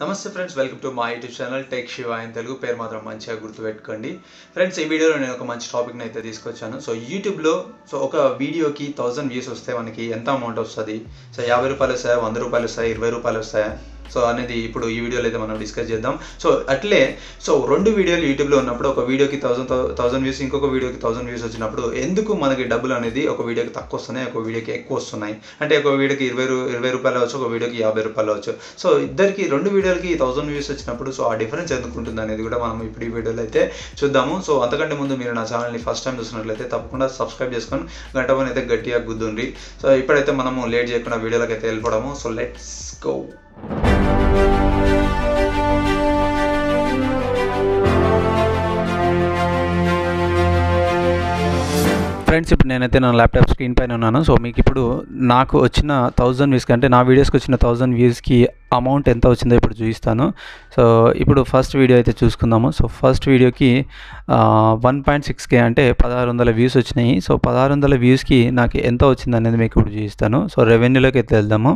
నమస్తే friends welcome to మా YouTube channel tech Shiva ఆయన తెలుగు పేరు మాత్రం మంచిగా గుర్తుపెట్టుకోండి ఫ్రెండ్స్ ఈ వీడియోలో నేను ఒక మంచి టాపిక్ని అయితే తీసుకొచ్చాను సో యూట్యూబ్లో సో ఒక వీడియోకి థౌజండ్ వ్యూస్ వస్తే మనకి ఎంత అమౌంట్ వస్తుంది సో యాభై రూపాయలు వస్తాయా వంద రూపాయలు వస్తాయా ఇరవై రూపాయలు వస్తాయా సో అనేది ఇప్పుడు ఈ వీడియోలో అయితే మనం డిస్కస్ చేద్దాం సో అట్లే సో రెండు వీడియోలు యూట్యూబ్లో ఉన్నప్పుడు ఒక వీడియోకి థౌసండ్ థౌసండ్ వ్యూస్ ఇంకొక వీడియోకి థౌసండ్ వ్యూస్ వచ్చినప్పుడు ఎందుకు మనకి డబ్బులు అనేది ఒక వీడియోకి తక్కువ వస్తున్నాయి ఒక వీడియోకి ఎక్కువ వస్తున్నాయి అంటే ఒక వీడియోకి ఇరవై రూ ఇరవై రూపాయలు అవచ్చు ఒక వీడియోకి యాభై రూపాయలు అవచ్చు సో ఇద్దరికి రెండు వీడియోలకి థౌసండ్ వ్యూస్ వచ్చినప్పుడు సో ఆ డిఫరెన్స్ ఎందుకు ఉంటుంది అనేది కూడా మనం ఇప్పుడు ఈ వీడియోలో అయితే చూద్దాము సో అంతకంటే ముందు మీరు నా ఛానల్ని ఫస్ట్ టైం చూసినట్లయితే తప్పకుండా సబ్స్క్రైబ్ చేసుకొని గంట పని అయితే గట్టిగా గుద్దుండ్రి సో ఇప్పుడైతే మనము లేట్ చేయకుండా వీడియోలోకి అయితే వెళ్ళిపోవడము సో లెట్స్ గో ఫ్రెండ్స్ ఇప్పుడు నేనైతే నా ల్యాప్టాప్ స్క్రీన్ పైన ఉన్నాను సో మీకు ఇప్పుడు నాకు వచ్చిన థౌజండ్ వ్యూస్కి అంటే నా వీడియోస్కి వచ్చిన థౌజండ్ వ్యూస్కి అమౌంట్ ఎంత వచ్చిందో ఇప్పుడు చూపిస్తాను సో ఇప్పుడు ఫస్ట్ వీడియో అయితే చూసుకుందాము సో ఫస్ట్ వీడియోకి వన్ పాయింట్ సిక్స్ కే అంటే పదహారు వందల వ్యూస్ వచ్చినాయి సో పదహారు వందల వ్యూస్కి నాకు ఎంత వచ్చింది అనేది మీకు ఇప్పుడు చూపిస్తాను సో రెవెన్యూలోకి అయితే వెళ్దాము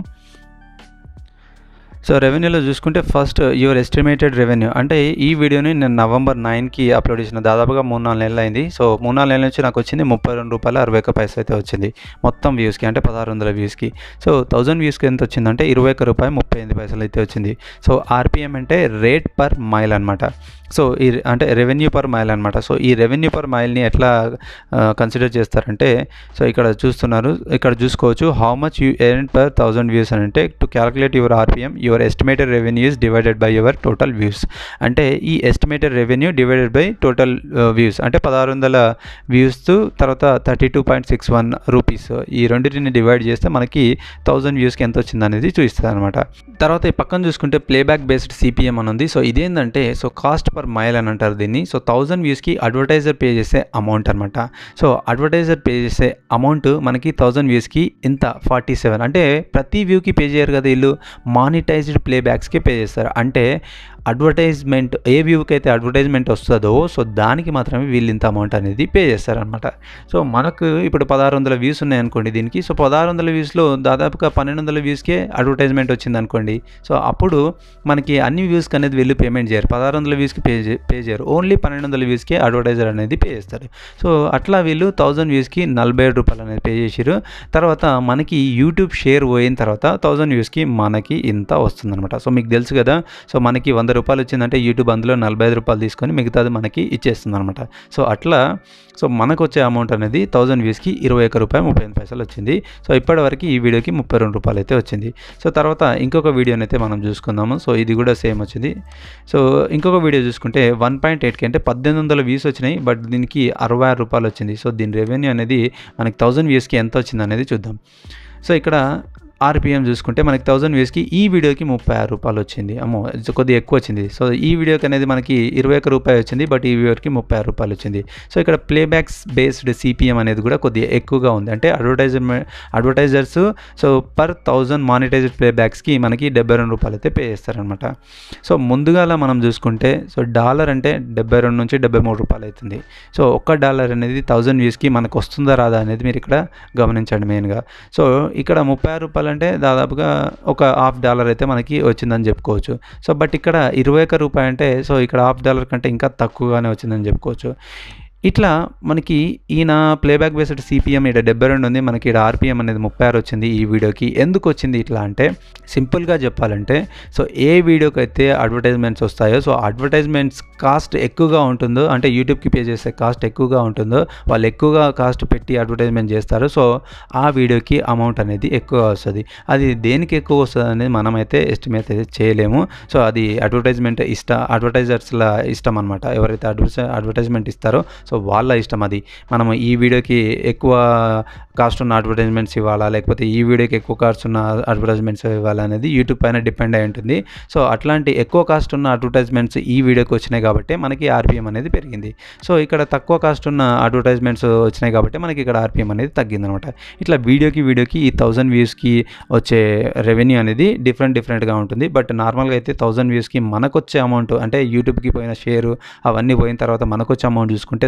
సో రెవెన్యూలో చూసుకుంటే ఫస్ట్ యువర్ ఎస్టిమేటెడ్ రెవెన్యూ అంటే ఈ వీడియోని నేను నవంబర్ నైన్కి అప్లోడ్ చేసిన దాదాపుగా మూడు నాలుగు నెలలు అయింది సో మూడు నాలుగు నెలల నుంచి నాకు వచ్చింది ముప్పై రెండు రూపాయల అరవై ఒక్క పైసలు అయితే వచ్చింది మొత్తం వ్యూస్కి అంటే పదహారు వందల వ్యూస్కి సో థౌజండ్ వ్యూస్కి ఎంత వచ్చిందంటే ఇరవై ఒక్క రూపాయి ముప్పై ఎనిమిది పైసలు అయితే వచ్చింది సో ఆర్పిఎం అంటే రేట్ పర్ మైల్ అనమాట సో ఈ అంటే రెవెన్యూ పర్ మైల్ అనమాట సో ఈ రెవెన్యూ పర్ మైల్ని ఎట్లా కన్సిడర్ చేస్తారంటే సో ఇక్కడ చూస్తున్నారు ఇక్కడ చూసుకోవచ్చు how much you earn per thousand views అని అంటే to calculate your RPM your estimated revenue is divided by your total views అంటే ఈ estimated revenue divided by total views అంటే పదహారు వందల వ్యూస్ తర్వాత thirty two point six one rupees ఈ రెండింటిని డివైడ్ చేస్తే మనకి థౌజండ్ వ్యూస్కి ఎంత వచ్చింది అనేది చూపిస్తుంది అనమాట తర్వాత ఈ పక్కన చూసుకుంటే ప్లేబ్యాక్ బేస్డ్ సిపిఎం అని ఉంది సో ఇదేంటంటే సో కాస్ట్ పర్ మైల్ అని అంటారు దీన్ని సో థౌజండ్ వ్యూస్కి అడ్వర్టైజర్ పే చేసే అమౌంట్ అనమాట సో అడ్వర్టైజర్ పే చేసే అమౌంట్ మనకి థౌజండ్ వ్యూస్కి ఇంత ఫార్టీ సెవెన్ అంటే ప్రతి వ్యూకి పే చేయరు కదా వీళ్ళు మానిటైజ్డ్ ప్లేబ్యాక్స్కి పే చేస్తారు అంటే అడ్వర్టైజ్మెంట్ ఏ వ్యూకి అయితే అడ్వర్టైజ్మెంట్ వస్తుందో సో దానికి మాత్రమే వీళ్ళు ఇంత అమౌంట్ అనేది పే చేస్తారనమాట సో మనకు ఇప్పుడు పదహారు వందల వ్యూస్ ఉన్నాయనుకోండి దీనికి సో పదహారు వందల వ్యూస్లో దాదాపుగా పన్నెండు వందల వ్యూస్కే అడ్వర్టైజ్మెంట్ వచ్చింది అనుకోండి సో అప్పుడు మనకి అన్ని వ్యూస్కి అనేది వీళ్ళు పేమెంట్ చేయరు పదహారు వందల వ్యూస్కి పే పే చేయరు ఓన్లీ పన్నెండు వందల వ్యూస్కి అడ్వర్టైజర్ అనేది పే చేస్తారు సో అట్లా వీళ్ళు థౌజండ్ వ్యూస్కి నలభై ఏడు రూపాయలు అనేది పే చేసారు తర్వాత మనకి యూట్యూబ్ షేర్ పోయిన తర్వాత థౌజండ్ వ్యూస్కి మనకి ఇంత వస్తుందన్నమాట సో మీకు తెలుసు కదా సో మనకి వంద రూపాయలు వచ్చిందంటే యూట్యూబ్ అందులో నలభై ఐదు రూపాయలు తీసుకొని మిగతాది మనకి ఇచ్చేస్తుంది అనమాట సో అట్లా సో మనకు వచ్చే అమౌంట్ అనేది థౌజండ్ వ్యూస్కి ఇరవై ఒక్క రూపాయి ముప్పై ఎనిమిది పైసలు వచ్చింది సో ఇప్పటివరకు ఈ వీడియోకి ముప్పై రెండు రూపాయలు అయితే వచ్చింది సో తర్వాత ఇంకొక వీడియోని అయితే మనం చూసుకుందాము సో ఇది కూడా సేమ్ వచ్చింది సో ఇంకొక వీడియో చూసుకుంటే వన్ పాయింట్ ఎయిట్కి అంటే పద్దెనిమిది వందల వ్యూస్ వచ్చినాయి బట్ దీనికి అరవై ఆరు రూపాయలు వచ్చింది సో దీని రెవెన్యూ అనేది మనకి థౌజండ్ వ్యూస్కి ఎంత వచ్చింది అనేది చూద్దాం సో ఇక్కడ ఆర్పిఎం చూసుకుంటే మనకి థౌజండ్ వ్యూస్కి ఈ వీడియోకి ముప్పై ఆరు రూపాయలు వచ్చింది అమ్మో ఇది కొద్దిగా ఎక్కువ వచ్చింది సో ఈ వీడియోకి అనేది మనకి ఇరవై ఒక్క రూపాయి వచ్చింది బట్ ఈ వీడియోకి ముప్పై ఆరు రూపాయలు వచ్చింది సో ఇక్కడ ప్లేబ్యాక్స్ బేస్డ్ సిపిఎం అనేది కూడా కొద్దిగా ఎక్కువగా ఉంది అంటే advertisement advertisers so per thousand monetized ప్లేబ్యాక్స్కి మనకి డెబ్బై రెండు రూపాయలు అయితే పే చేస్తారనమాట సో ముందుగాల మనం చూసుకుంటే సో డాలర్ అంటే డెబ్బై రెండు నుంచి డెబ్బై మూడు రూపాయలు అవుతుంది సో ఒక్క డాలర్ అనేది థౌజండ్ వ్యూస్కి మనకు వస్తుందా రాదా అనేది మీరు ఇక్కడ గమనించండి మెయిన్గా సో ఇక్కడ ముప్పై ఆరు రూపాయలు అంటే దాదాపుగా ఒక హాఫ్ డాలర్ అయితే మనకి వచ్చిందని చెప్పుకోవచ్చు సో బట్ ఇక్కడ ఇరవై ఒక్క రూపాయి అంటే సో ఇక్కడ హాఫ్ డాలర్ కంటే ఇంకా తక్కువగానే వచ్చిందని చెప్పుకోవచ్చు ఇట్లా మనకి ఈయన ప్లేబ్యాక్ బేస్డ్ సిపిఎం ఇక్కడ డెబ్బై రెండు ఉంది మనకి ఇక్కడ ఆర్పిఎం అనేది ముప్పై ఆరు వచ్చింది ఈ వీడియోకి ఎందుకు వచ్చింది ఇట్లా అంటే సింపుల్గా చెప్పాలంటే సో ఏ వీడియోకి అయితే అడ్వర్టైజ్మెంట్స్ వస్తాయో సో అడ్వర్టైజ్మెంట్స్ కాస్ట్ ఎక్కువగా ఉంటుందో అంటే యూట్యూబ్కి పే చేసే కాస్ట్ ఎక్కువగా ఉంటుందో వాళ్ళు ఎక్కువగా కాస్ట్ పెట్టి అడ్వర్టైజ్మెంట్ చేస్తారు సో ఆ వీడియోకి అమౌంట్ అనేది ఎక్కువ వస్తుంది అది దేనికి ఎక్కువ వస్తుంది అనేది మనమైతే ఎస్టిమేట్ అయితే చేయలేము సో అది అడ్వర్టైజ్మెంట్ ఇష్ట అడ్వర్టైజర్స్ల ఇష్టం అనమాట ఎవరైతే అడ్వర్టైజ్ అడ్వర్టైజ్మెంట్ ఇస్తారో సో వాళ్ళ ఇష్టం అది మనము ఈ వీడియోకి ఎక్కువ కాస్ట్ ఉన్న అడ్వర్టైజ్మెంట్స్ ఇవ్వాలా లేకపోతే ఈ వీడియోకి ఎక్కువ కాస్ట్ ఉన్న అడ్వర్టైజ్మెంట్స్ ఇవ్వాలా అనేది యూట్యూబ్ పైన డిపెండ్ అయి ఉంటుంది సో అట్లాంటి ఎక్కువ కాస్ట్ ఉన్న అడ్వర్టైజ్మెంట్స్ ఈ వీడియోకి వచ్చినాయి కాబట్టి మనకి ఆర్పిఎం అనేది పెరిగింది సో ఇక్కడ తక్కువ కాస్ట్ ఉన్న అడ్వర్టైజ్మెంట్స్ వచ్చినాయి కాబట్టి మనకి ఇక్కడ ఆర్పిఎం అనేది తగ్గింది అనమాట ఇట్లా వీడియోకి వీడియోకి ఈ థౌజండ్ వ్యూస్కి వచ్చే రెవెన్యూ అనేది డిఫరెంట్ డిఫరెంట్గా ఉంటుంది బట్ నార్మల్గా అయితే థౌజండ్ వ్యూస్కి మనకు వచ్చే అమౌంట్ అంటే యూట్యూబ్కి పోయిన షేరు అవన్నీ పోయిన తర్వాత మనకు వచ్చే అమౌంట్ చూసుకుంటే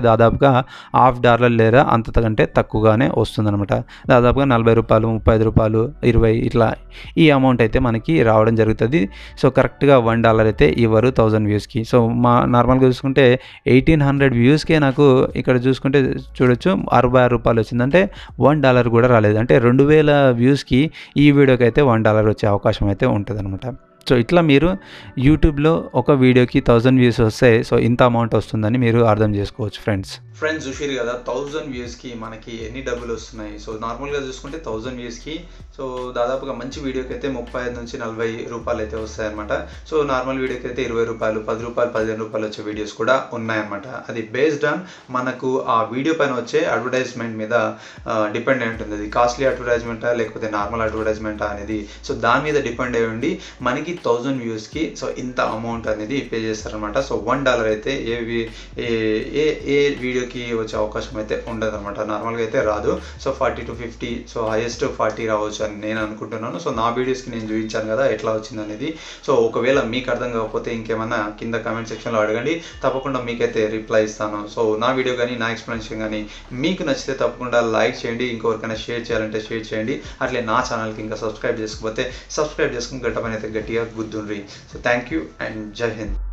దాదాపుగా హాఫ్ డాలర్ లేదా అంతకంటే తక్కువగానే వస్తుందన్నమాట దాదాపుగా నలభై రూపాయలు ముప్పై ఐదు రూపాయలు ఇరవై ఇట్లా ఈ అమౌంట్ అయితే మనకి రావడం జరుగుతుంది సో కరెక్ట్గా వన్ డాలర్ అయితే ఇవ్వరు థౌజండ్ వ్యూస్కి సో మా నార్మల్గా చూసుకుంటే ఎయిటీన్ హండ్రెడ్ వ్యూస్కే నాకు ఇక్కడ చూసుకుంటే చూడొచ్చు అరవై ఆరు రూపాయలు వచ్చిందంటే వన్ డాలర్ కూడా రాలేదు అంటే రెండు వేల వ్యూస్కి ఈ వీడియోకి అయితే వన్ డాలర్ వచ్చే అవకాశం అయితే ఉంటుంది అనమాట సో ఇట్లా మీరు యూట్యూబ్లో ఒక వీడియోకి థౌజండ్ వ్యూస్ వస్తే సో ఇంత అమౌంట్ వస్తుందని మీరు అర్థం చేసుకోవచ్చు ఫ్రెండ్స్ ఫ్రెండ్స్ చూసిరు కదా థౌజండ్ వ్యూస్కి మనకి ఎన్ని డబ్బులు వస్తున్నాయి సో నార్మల్గా చూసుకుంటే థౌజండ్ వ్యూస్కి సో దాదాపుగా మంచి వీడియోకి అయితే ముప్పై ఐదు నుంచి నలభై రూపాయలు అయితే వస్తాయన్నమాట సో నార్మల్ వీడియోకి అయితే ఇరవై రూపాయలు పది రూపాయలు పదిహేను రూపాయలు వచ్చే వీడియోస్ కూడా ఉన్నాయన్నమాట అది బేస్డ్ ఆన్ మనకు ఆ వీడియో పైన వచ్చే అడ్వర్టైజ్మెంట్ మీద డిపెండ్ అయి ఉంటుంది అది కాస్ట్లీ అడ్వర్టైజ్మెంటా లేకపోతే నార్మల్ అడ్వర్టైజ్మెంటా అనేది సో దాని మీద డిపెండ్ అయి ఉండి మనకి థౌజండ్ వ్యూస్కి సో ఇంత అమౌంట్ అనేది పే చేస్తారనమాట సో వన్ డాలర్ అయితే ఏ వి- ఏ ఏ ఏ వీడియోకి వచ్చే అవకాశం అయితే ఉండదు అనమాట నార్మల్గా అయితే రాదు so forty to fifty so highest forty రావచ్చు అని నేను అనుకుంటున్నాను సో నా వీడియోస్కి నేను చూపించాను కదా ఎట్లా వచ్చింది అనేది సో ఒకవేళ మీకు అర్థం కాకపోతే ఇంకేమన్నా కింద కామెంట్ సెక్షన్లో అడగండి తప్పకుండా మీకైతే రిప్లై ఇస్తాను సో నా వీడియో కానీ నా ఎక్స్ప్లెనేషన్ కానీ మీకు నచ్చితే తప్పకుండా లైక్ చేయండి ఇంకొకరికైనా షేర్ చేయాలంటే షేర్ చేయండి అట్లే నా ఛానల్కి ఇంకా సబ్స్క్రైబ్ చేసుకోకపోతే సబ్స్క్రైబ్ చేసుకుని గట్ట పని అయితే గట్టిగా గుర్తుండ్రి so thank you and Jai Hind